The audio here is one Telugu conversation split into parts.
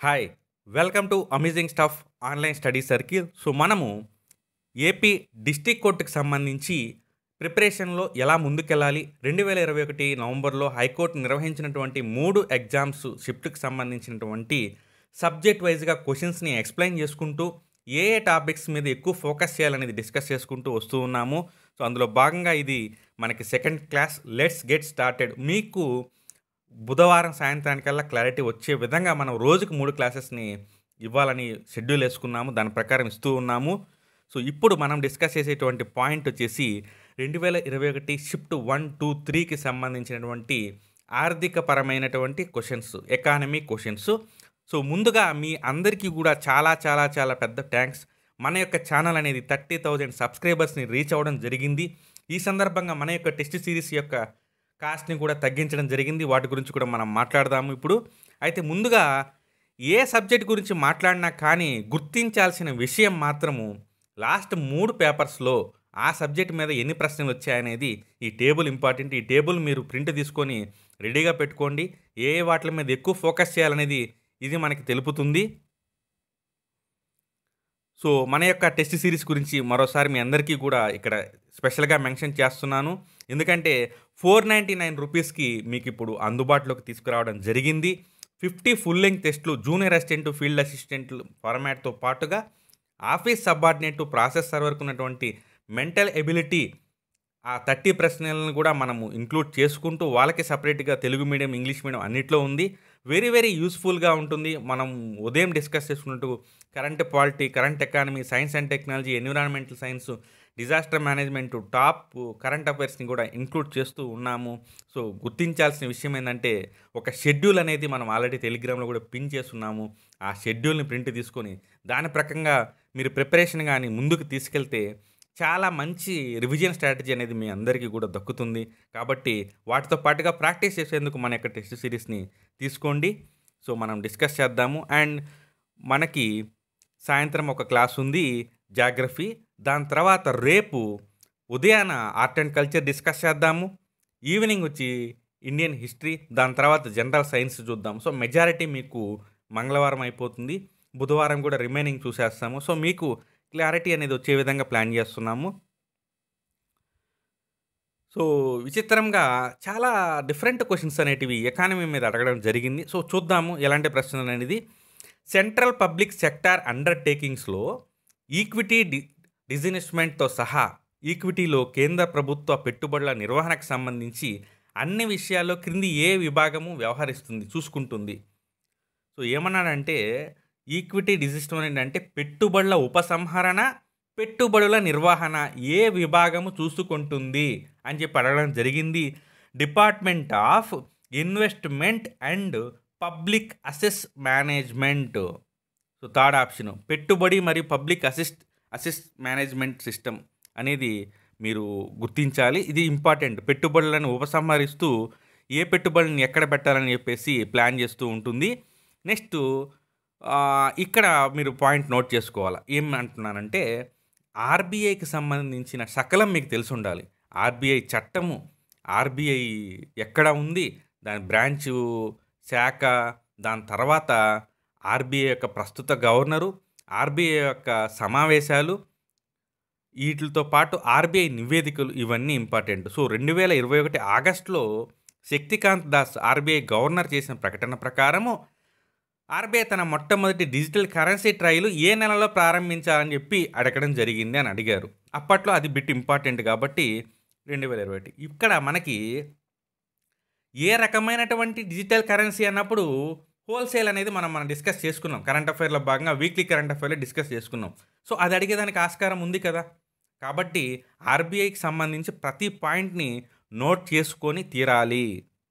hi welcome to amazing stuff online study circle so మనము ఏపీ డిస్టిక్ కోర్టుకి సంబంధించి ప్రిపరేషన్లో ఎలా ముందుకెళ్ళాలి రెండు వేల ఇరవై ఒకటి నవంబర్లో హైకోర్టు నిర్వహించినటువంటి మూడు ఎగ్జామ్స్ షిఫ్ట్కి సంబంధించినటువంటి సబ్జెక్ట్ వైజ్గా క్వశ్చన్స్ని ఎక్స్ప్లెయిన్ చేసుకుంటూ ఏ ఏ టాపిక్స్ మీద ఎక్కువ ఫోకస్ చేయాలనేది డిస్కస్ చేసుకుంటూ వస్తూ ఉన్నాము సో అందులో భాగంగా ఇది మనకి second class let's get started మీకు బుధవారం సాయంత్రానికల్లా క్లారిటీ వచ్చే విధంగా మనం రోజుకు మూడు క్లాసెస్ని ఇవ్వాలని షెడ్యూల్ వేసుకున్నాము దాని ప్రకారం ఇస్తూ ఉన్నాము సో ఇప్పుడు మనం డిస్కస్ చేసేటువంటి పాయింట్ వచ్చేసి రెండు వేల ఇరవై ఒకటి షిఫ్ట్ వన్ టూ త్రీకి సంబంధించినటువంటి ఆర్థిక పరమైనటువంటి క్వశ్చన్స్ ఎకానమీ క్వశ్చన్స్ సో ముందుగా మీ అందరికీ కూడా చాలా చాలా చాలా పెద్ద థ్యాంక్స్ మన యొక్క ఛానల్ అనేది థర్టీ థౌజండ్ సబ్స్క్రైబర్స్ని రీచ్ అవ్వడం జరిగింది ఈ సందర్భంగా మన యొక్క టెస్ట్ సిరీస్ యొక్క కాస్ట్ని కూడా తగ్గించడం జరిగింది వాటి గురించి కూడా మనం మాట్లాడదాము ఇప్పుడు అయితే ముందుగా ఏ సబ్జెక్ట్ గురించి మాట్లాడినా కానీ గుర్తించాల్సిన విషయం మాత్రము లాస్ట్ మూడు పేపర్స్లో ఆ సబ్జెక్ట్ మీద ఎన్ని ప్రశ్నలు వచ్చాయనేది ఈ టేబుల్ ఇంపార్టెంట్ ఈ టేబుల్ మీరు ప్రింట్ తీసుకొని రెడీగా పెట్టుకోండి ఏ ఏ వాటి మీద ఎక్కువ ఫోకస్ చేయాలనేది ఇది మనకి తెలుపుతుంది సో మన యొక్క టెస్ట్ సిరీస్ గురించి మరోసారి మీ అందరికీ కూడా ఇక్కడ స్పెషల్గా మెన్షన్ చేస్తున్నాను ఎందుకంటే ఫోర్ నైంటీ నైన్ రూపీస్కి మీకు ఇప్పుడు అందుబాటులోకి తీసుకురావడం జరిగింది ఫిఫ్టీ ఫుల్ లెంగ్ టెస్ట్లు జూనియర్ అసిస్టెంట్ ఫీల్డ్ అసిస్టెంట్ ఫార్మాట్తో పాటుగా ఆఫీస్ సబార్డినేట్ ప్రాసెస్ సర్వర్కు ఉన్నటువంటి మెంటల్ ఎబిలిటీ ఆ థర్టీ ప్రశ్నలను కూడా మనము ఇంక్లూడ్ చేసుకుంటూ వాళ్ళకి సపరేట్గా తెలుగు మీడియం ఇంగ్లీష్ మీడియం అన్నిట్లో ఉంది వెరీ వెరీ యూస్ఫుల్గా ఉంటుంది మనం ఉదయం డిస్కస్ చేసుకున్నట్టు current polity current economy science and technology environmental science disaster management top current అఫైర్స్ని కూడా ఇంక్లూడ్ చేస్తూ ఉన్నాము సో గుర్తించాల్సిన విషయం ఏంటంటే ఒక షెడ్యూల్ అనేది మనం ఆల్రెడీ టెలిగ్రామ్లో కూడా పిన్ చేస్తున్నాము ఆ షెడ్యూల్ని ప్రింట్ తీసుకొని దాని ప్రకంగా మీరు ప్రిపరేషన్ కానీ ముందుకు తీసుకెళ్తే చాలా మంచి రివిజన్ స్ట్రాటజీ అనేది మీ అందరికీ కూడా దక్కుతుంది కాబట్టి వాటితో పాటుగా ప్రాక్టీస్ చేసేందుకు మన యొక్క టెస్ట్ సిరీస్ని తీసుకోండి సో మనం డిస్కస్ చేద్దాము అండ్ మనకి సాయంత్రం ఒక క్లాస్ ఉంది జాగ్రఫీ దాని తర్వాత రేపు ఉదయాన ఆర్ట్ అండ్ కల్చర్ డిస్కస్ చేద్దాము ఈవినింగ్ వచ్చి ఇండియన్ హిస్టరీ దాని తర్వాత జనరల్ సైన్స్ చూద్దాం సో మెజారిటీ మీకు మంగళవారం అయిపోతుంది బుధవారం కూడా రిమైనింగ్ చూసేస్తాము సో మీకు క్లారిటీ అనేది వచ్చే విధంగా ప్లాన్ చేస్తున్నాము సో విచిత్రంగా చాలా డిఫరెంట్ క్వశ్చన్స్ అనేటివి ఎకానమీ మీద అడగడం జరిగింది సో చూద్దాము ఎలాంటి ప్రశ్నలు అనేది సెంట్రల్ పబ్లిక్ సెక్టార్ అండర్టేకింగ్స్లో ఈక్విటీ డి డిజిన్వెస్ట్మెంట్తో సహా ఈక్విటీలో కేంద్ర ప్రభుత్వ పెట్టుబడుల నిర్వహణకు సంబంధించి అన్ని విషయాల్లో క్రింది ఏ విభాగము వ్యవహరిస్తుంది చూసుకుంటుంది సో ఏమన్నాడంటే ఈక్విటీ డిజిస్ట్మెంట్ అంటే పెట్టుబడుల ఉపసంహరణ పెట్టుబడుల నిర్వహణ ఏ విభాగము చూసుకుంటుంది అని చెప్పి అడగడం జరిగింది department of investment and public అసెస్ మేనేజ్మెంట్ సో థర్డ్ ఆప్షన్ పెట్టుబడి మరియు public assist assist management system అనేది మీరు గుర్తించాలి ఇది ఇంపార్టెంట్ పెట్టుబడులను ఉపసంహరిస్తూ ఏ పెట్టుబడిని ఎక్కడ పెట్టాలని చెప్పేసి ప్లాన్ చేస్తూ ఉంటుంది నెక్స్ట్ ఇక్కడ మీరు పాయింట్ నోట్ చేసుకోవాలి ఏం అంటున్నానంటే ఆర్బీఐకి సంబంధించిన సకలం మీకు తెలిసి ఉండాలి ఆర్బీఐ చట్టము ఆర్బీఐ ఎక్కడ ఉంది దాని బ్రాంచు శాఖ దాని తర్వాత ఆర్బీఐ యొక్క ప్రస్తుత గవర్నరు ఆర్బీఐ యొక్క సమావేశాలు వీటితో పాటు ఆర్బీఐ నివేదికలు ఇవన్నీ ఇంపార్టెంట్ సో రెండు వేల ఇరవై ఒకటి ఆగస్టులో శక్తికాంత్ దాస్ ఆర్బీఐ గవర్నర్ చేసిన ప్రకటన ప్రకారము ఆర్బీఐ తన మొట్టమొదటి డిజిటల్ కరెన్సీ ట్రయల్ ఏ నెలలో ప్రారంభించాలని చెప్పి అడగడం జరిగింది అని అడిగారు అప్పట్లో అది బిట్ ఇంపార్టెంట్ కాబట్టి రెండు వేల ఇరవై ఒకటి ఇక్కడ మనకి ఏ రకమైనటువంటి డిజిటల్ కరెన్సీ అన్నప్పుడు హోల్సేల్ అనేది మనం మనం డిస్కస్ చేసుకున్నాం కరెంట్ అఫైర్లో భాగంగా వీక్లీ కరెంట్ అఫైర్లో డిస్కస్ చేసుకున్నాం సో అది అడిగేదానికి ఆస్కారం ఉంది కదా కాబట్టి ఆర్బీఐకి సంబంధించి ప్రతి పాయింట్ని నోట్ చేసుకొని తీరాలి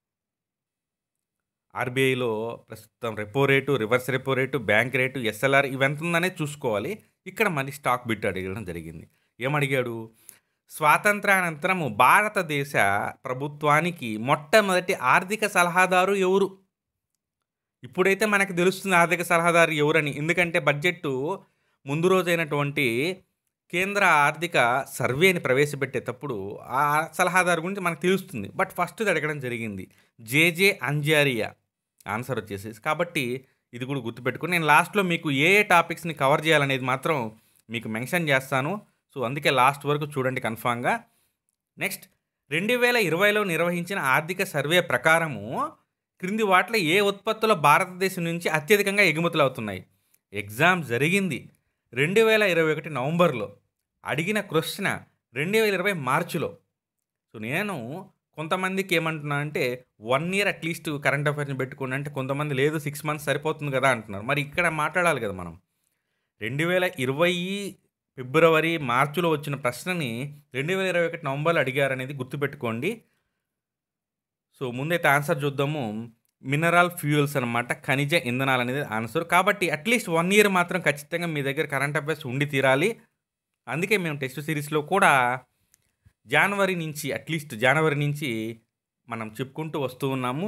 ఆర్బీఐలో ప్రస్తుతం repo rate reverse repo rate bank rate SLR ఇవెంత ఉందనే చూసుకోవాలి ఇక్కడ మళ్ళీ స్టాక్ బిట్ అడగడం జరిగింది ఏమడిగాడు స్వాతంత్రానంతరము భారతదేశ ప్రభుత్వానికి మొట్టమొదటి ఆర్థిక సలహాదారు ఎవరు ఇప్పుడైతే మనకు తెలుస్తుంది ఆర్థిక సలహాదారు ఎవరని ఎందుకంటే బడ్జెట్ ముందు రోజైనటువంటి కేంద్ర ఆర్థిక సర్వేని ప్రవేశపెట్టేటప్పుడు ఆ సలహాదారు గురించి మనకు తెలుస్తుంది బట్ ఫస్ట్ అడగడం జరిగింది జేజే అంజారియా ఆన్సర్ వచ్చేసి కాబట్టి ఇది కూడా గుర్తుపెట్టుకుని నేను లాస్ట్లో మీకు ఏ ఏ టాపిక్స్ని కవర్ చేయాలనేది మాత్రం మీకు మెన్షన్ చేస్తాను సో అందుకే లాస్ట్ వరకు చూడండి కన్ఫామ్గా నెక్స్ట్ రెండు వేల ఇరవైలో నిర్వహించిన ఆర్థిక సర్వే ప్రకారము క్రింది వాటిలో ఏ ఉత్పత్తులు భారతదేశం నుంచి అత్యధికంగా ఎగుమతులు అవుతున్నాయి ఎగ్జామ్ జరిగింది రెండు వేల ఇరవై ఒకటి నవంబర్లో అడిగిన క్వశ్చన్ రెండు వేల ఇరవై మార్చిలో సో నేను కొంతమందికి ఏమంటున్నా అంటే వన్ ఇయర్ అట్లీస్ట్ కరెంట్ అఫైర్స్ని పెట్టుకోండి అంటే కొంతమంది లేదు సిక్స్ మంత్స్ సరిపోతుంది కదా అంటున్నారు మరి ఇక్కడ మాట్లాడాలి కదా మనం రెండు వేల ఇరవై ఫిబ్రవరి మార్చిలో వచ్చిన ప్రశ్నని రెండు వేల ఇరవై ఒకటి నవంబర్లో అడిగారనేది గుర్తుపెట్టుకోండి సో ముందైతే ఆన్సర్ చూద్దాము మినరల్ ఫ్యూయల్స్ అనమాట ఖనిజ ఇంధనాలు అనేది ఆన్సర్ కాబట్టి అట్లీస్ట్ వన్ ఇయర్ మాత్రం ఖచ్చితంగా మీ దగ్గర కరెంట్ అఫైర్స్ ఉండి తీరాలి అందుకే మేము టెస్ట్ సిరీస్లో కూడా జనవరి నుంచి అట్లీస్ట్ జనవరి నుంచి మనం చెప్పుకుంటూ వస్తూ ఉన్నాము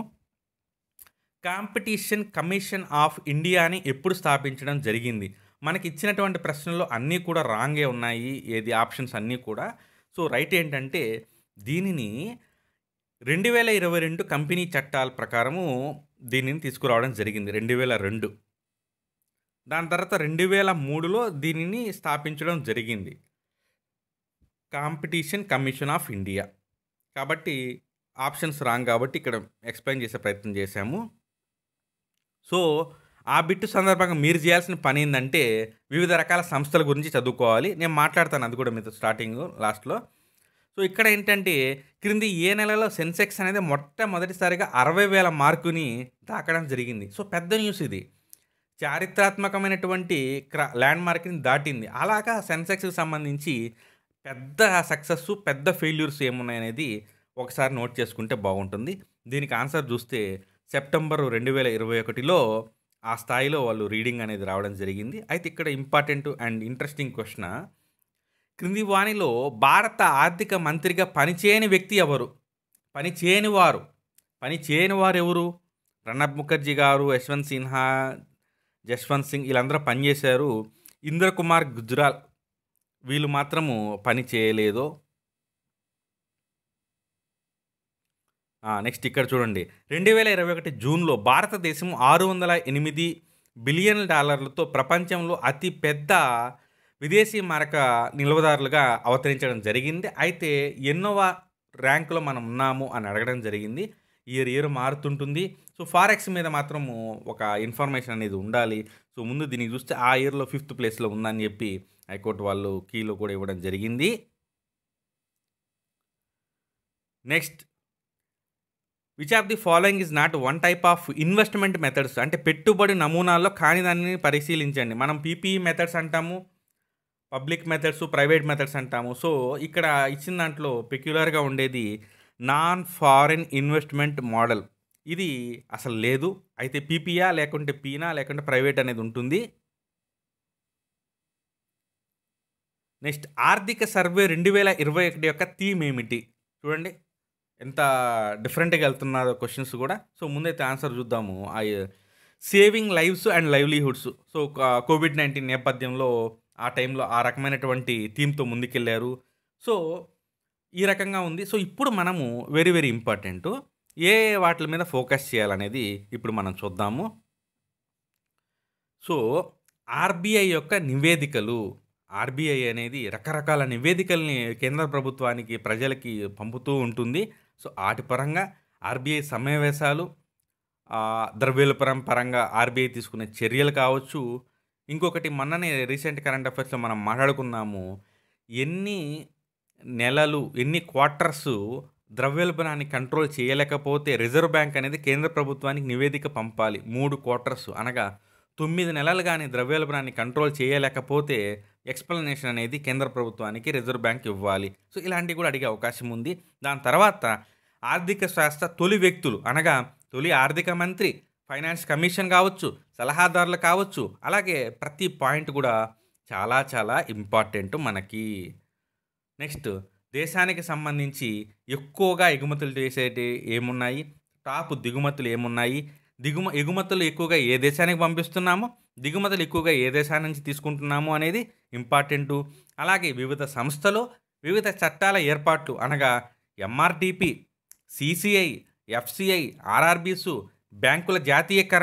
కాంపిటీషన్ కమిషన్ ఆఫ్ ఇండియాని ఎప్పుడు స్థాపించడం జరిగింది మనకి ఇచ్చినటువంటి ప్రశ్నలు అన్నీ కూడా రాంగే ఉన్నాయి ఏది ఆప్షన్స్ అన్నీ కూడా సో రైట్ ఏంటంటే దీనిని రెండు వేల ఇరవై రెండు కంపెనీ చట్టాల ప్రకారము దీనిని తీసుకురావడం జరిగింది రెండు వేల రెండు దాని తర్వాత రెండు వేల మూడులో దీనిని స్థాపించడం జరిగింది కాంపిటీషన్ కమిషన్ ఆఫ్ ఇండియా కాబట్టి ఆప్షన్స్ రాంగ్ కాబట్టి ఇక్కడ ఎక్స్ప్లెయిన్ చేసే ప్రయత్నం చేశాము సో ఆ బిట్టు సందర్భంగా మీరు చేయాల్సిన పని ఏంటంటే వివిధ రకాల సంస్థల గురించి చదువుకోవాలి నేను మాట్లాడతాను అది కూడా మీతో స్టార్టింగ్ లాస్ట్లో సో ఇక్కడ ఏంటంటే క్రింది ఏ నెలలో సెన్సెక్స్ అనేది మొట్టమొదటిసారిగా అరవై వేల మార్కుని దాకడం జరిగింది సో పెద్ద న్యూస్ ఇది చారిత్రాత్మకమైనటువంటి క్రా ల్యాండ్ మార్క్ని దాటింది అలాగా సెన్సెక్స్కి సంబంధించి పెద్ద సక్సెస్ పెద్ద ఫెయిల్యూర్స్ ఏమున్నాయనేది ఒకసారి నోట్ చేసుకుంటే బాగుంటుంది దీనికి ఆన్సర్ చూస్తే సెప్టెంబర్ రెండు వేల ఇరవై ఒకటిలో ఆ స్థాయిలో వాళ్ళు రీడింగ్ అనేది రావడం జరిగింది అయితే ఇక్కడ ఇంపార్టెంట్ అండ్ ఇంట్రెస్టింగ్ క్వశ్చన్ క్రింది వాణిలో భారత ఆర్థిక మంత్రిగా పనిచేయని వ్యక్తి ఎవరు పని చేయని వారు పని చేయని వారు ఎవరు ప్రణబ్ ముఖర్జీ గారు యశ్వంత్ సిన్హా జశ్వంత్ సింగ్ వీళ్ళందరూ పనిచేశారు ఇంద్ర కుమార్ గుజ్రాల్ వీళ్ళు మాత్రము పని చేయలేదు నెక్స్ట్ ఇక్కడ చూడండి రెండు వేల ఇరవై ఒకటి జూన్లో భారతదేశం ఆరు వందల ఎనిమిది బిలియన్ డాలర్లతో ప్రపంచంలో అతి పెద్ద విదేశీ మారక నిల్వదారులుగా అవతరించడం జరిగింది అయితే ఎన్నోవ ర్యాంకులో మనం ఉన్నాము అని అడగడం జరిగింది ఇయర్ ఇయర్ మారుతుంటుంది సో ఫారెక్స్ మీద మాత్రము ఒక ఇన్ఫర్మేషన్ అనేది ఉండాలి సో ముందు దీనికి చూస్తే ఆ ఇయర్లో ఫిఫ్త్ ప్లేస్లో ఉందని చెప్పి హైకోర్టు వాళ్ళు కీలో కూడా ఇవ్వడం జరిగింది next which of the following is not one type of investment methods అంటే పెట్టుబడి నమూనాల్లో కాని దానిని పరిశీలించండి మనం పీపీఈ మెథడ్స్ అంటాము పబ్లిక్ మెథడ్స్ ప్రైవేట్ మెథడ్స్ అంటాము సో ఇక్కడ ఇచ్చిన దాంట్లో పెక్యులర్గా ఉండేది నాన్ ఫారిన్ ఇన్వెస్ట్మెంట్ మోడల్ ఇది అసలు లేదు అయితే పీపీఆ లేకుంటే పీనా లేకుంటే ప్రైవేట్ అనేది ఉంటుంది నెక్స్ట్ ఆర్థిక సర్వే రెండు వేల ఇరవై ఒకటి యొక్క థీమ్ ఏమిటి చూడండి ఎంత డిఫరెంట్గా వెళ్తున్నారో క్వశ్చన్స్ కూడా సో ముందైతే ఆన్సర్ చూద్దాము ఆ saving lives and livelihoods so Covid nineteen నేపథ్యంలో ఆ టైంలో ఆ రకమైనటువంటి థీమ్తో ముందుకెళ్ళారు సో ఈ రకంగా ఉంది సో ఇప్పుడు మనము వెరీ వెరీ ఇంపార్టెంట్ ఏ వాటి మీద ఫోకస్ చేయాలనేది ఇప్పుడు మనం చూద్దాము సో ఆర్బీఐ యొక్క నివేదికలు ఆర్బీఐ అనేది రకరకాల నివేదికల్ని కేంద్ర ప్రభుత్వానికి ప్రజలకి పంపుతూ ఉంటుంది సో వాటి పరంగా ఆర్బీఐ సమావేశాలు ద్రవ్యోల్బణం పరంగా ఆర్బీఐ తీసుకునే చర్యలు కావచ్చు ఇంకొకటి మొన్ననే రీసెంట్ కరెంట్ అఫైర్స్లో మనం మాట్లాడుకున్నాము ఎన్ని నెలలు ఎన్ని క్వార్టర్స్ ద్రవ్యోల్బణాన్ని కంట్రోల్ చేయలేకపోతే రిజర్వ్ బ్యాంక్ అనేది కేంద్ర ప్రభుత్వానికి నివేదిక పంపాలి మూడు క్వార్టర్స్ అనగా తొమ్మిది నెలలు కానీ ద్రవ్యోల్బణాన్ని కంట్రోల్ చేయలేకపోతే ఎక్స్ప్లెనేషన్ అనేది కేంద్ర ప్రభుత్వానికి రిజర్వ్ బ్యాంక్ ఇవ్వాలి సో ఇలాంటివి కూడా అడిగే అవకాశం ఉంది దాని తర్వాత ఆర్థిక శాస్త్ర తొలి వ్యక్తులు అనగా తొలి ఆర్థిక మంత్రి ఫైనాన్స్ కమిషన్ కావచ్చు సలహాదారులు కావచ్చు అలాగే ప్రతి పాయింట్ కూడా చాలా చాలా ఇంపార్టెంట్ మనకి నెక్స్ట్ దేశానికి సంబంధించి ఎక్కువగా ఎగుమతులు చేసేటి ఏమున్నాయి టాప్ దిగుమతులు ఏమున్నాయి దిగుమ ఎగుమతులు ఎక్కువగా ఏ దేశానికి పంపిస్తున్నామో దిగుమతులు ఎక్కువగా ఏ దేశాన్ని నుంచి తీసుకుంటున్నాము అనేది ఇంపార్టెంటు అలాగే వివిధ సంస్థలు వివిధ చట్టాల ఏర్పాట్లు అనగా ఎంఆర్టీపీ సిసిఐ ఎఫ్సిఐ ఆర్ఆర్బీసు బ్యాంకుల జాతీయకరణ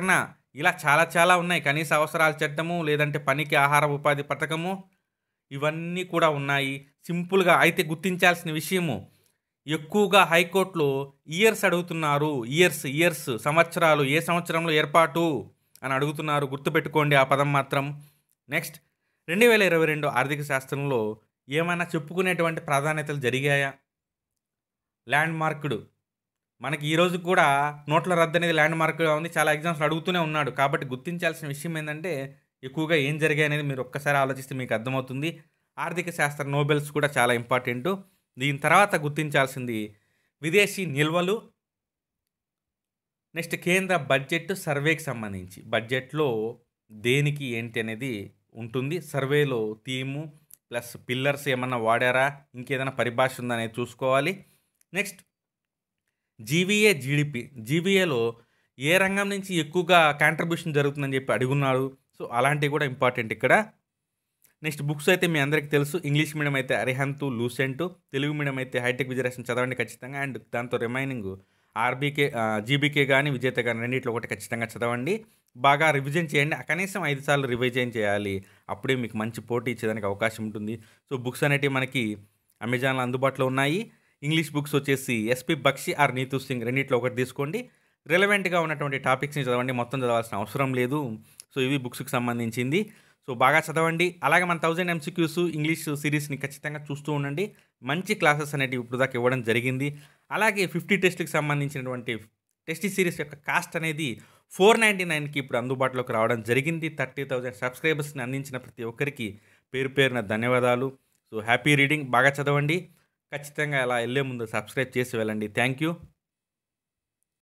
ఇలా చాలా చాలా ఉన్నాయి కనీస అవసరాల చట్టము లేదంటే పనికి ఆహార ఉపాధి పథకము ఇవన్నీ కూడా ఉన్నాయి సింపుల్గా అయితే గుర్తించాల్సిన విషయము ఎక్కువగా హైకోర్టులో ఇయర్స్ అడుగుతున్నారు ఇయర్స్ ఇయర్స్ సంవత్సరాలు ఏ సంవత్సరంలో ఏర్పాటు అని అడుగుతున్నారు గుర్తుపెట్టుకోండి ఆ పదం మాత్రం నెక్స్ట్ రెండు వేల ఇరవై రెండు ఆర్థిక శాస్త్రంలో ఏమైనా చెప్పుకునేటువంటి ప్రాధాన్యతలు జరిగాయా ల్యాండ్ మార్కుడు మనకి ఈరోజు కూడా నోట్ల రద్దు అనేది ల్యాండ్ మార్క్గా ఉంది చాలా ఎగ్జామ్స్ అడుగుతూనే ఉన్నాడు కాబట్టి గుర్తించాల్సిన విషయం ఏంటంటే ఎక్కువగా ఏం జరిగాయి అనేది మీరు ఒక్కసారి ఆలోచిస్తే మీకు అర్థమవుతుంది ఆర్థిక శాస్త్ర నోబెల్స్ కూడా చాలా ఇంపార్టెంట్ దీని తర్వాత గుర్తించాల్సింది విదేశీ నిల్వలు నెక్స్ట్ కేంద్ర బడ్జెట్ సర్వేకి సంబంధించి బడ్జెట్లో దేనికి ఏంటి అనేది ఉంటుంది సర్వేలో థీము ప్లస్ పిల్లర్స్ ఏమన్నా వాడారా ఇంకేదైనా పరిభాష ఉందా అనేది చూసుకోవాలి నెక్స్ట్ జీవీఏ జీడిపి జీవీఏలో ఏ రంగం నుంచి ఎక్కువగా కాంట్రిబ్యూషన్ జరుగుతుందని చెప్పి అడుగున్నారు సో అలాంటివి కూడా ఇంపార్టెంట్ ఇక్కడ నెక్స్ట్ బుక్స్ అయితే మీ అందరికీ తెలుసు ఇంగ్లీష్ మీడియం అయితే అరిహంతు లూసెంట్ తెలుగు మీడియం అయితే హైటెక్ విజయరేషన్ చదవండి ఖచ్చితంగా అండ్ దాంతో రిమైనింగ్ ఆర్బీకే జీబీకే కానీ విజేత కానీ రెండిట్లో ఒకటి ఖచ్చితంగా చదవండి బాగా రివిజన్ చేయండి కనీసం ఐదు సార్లు రివిజన్ చేయాలి అప్పుడే మీకు మంచి పోటీ ఇచ్చేదానికి అవకాశం ఉంటుంది సో బుక్స్ అనేటివి మనకి అమెజాన్లో అందుబాటులో ఉన్నాయి ఇంగ్లీష్ బుక్స్ వచ్చేసి ఎస్పి బక్షి ఆర్ నీతు సింగ్ రెండిట్లో ఒకటి తీసుకోండి రిలవెంట్గా ఉన్నటువంటి టాపిక్స్ని చదవండి మొత్తం చదవాల్సిన అవసరం లేదు సో ఇవి బుక్స్కి సంబంధించింది సో బాగా చదవండి అలాగే మన థౌజండ్ ఎంసీక్యూస్ ఇంగ్లీష్ సిరీస్ని ఖచ్చితంగా చూస్తూ ఉండండి మంచి క్లాసెస్ అనేటివి ఇప్పుడు దాకా ఇవ్వడం జరిగింది అలాగే ఫిఫ్టీ టెస్ట్కి సంబంధించినటువంటి టెస్ట్ సిరీస్ యొక్క కాస్ట్ అనేది ఫోర్ నైంటీ నైన్కి ఇప్పుడు అందుబాటులోకి రావడం జరిగింది థర్టీ థౌజండ్ సబ్స్క్రైబర్స్ని అందించిన ప్రతి ఒక్కరికి పేరు పేరున ధన్యవాదాలు సో హ్యాపీ రీడింగ్ బాగా చదవండి ఖచ్చితంగా అలా వెళ్ళే ముందు సబ్స్క్రైబ్ చేసి వెళ్ళండి థ్యాంక్ యూ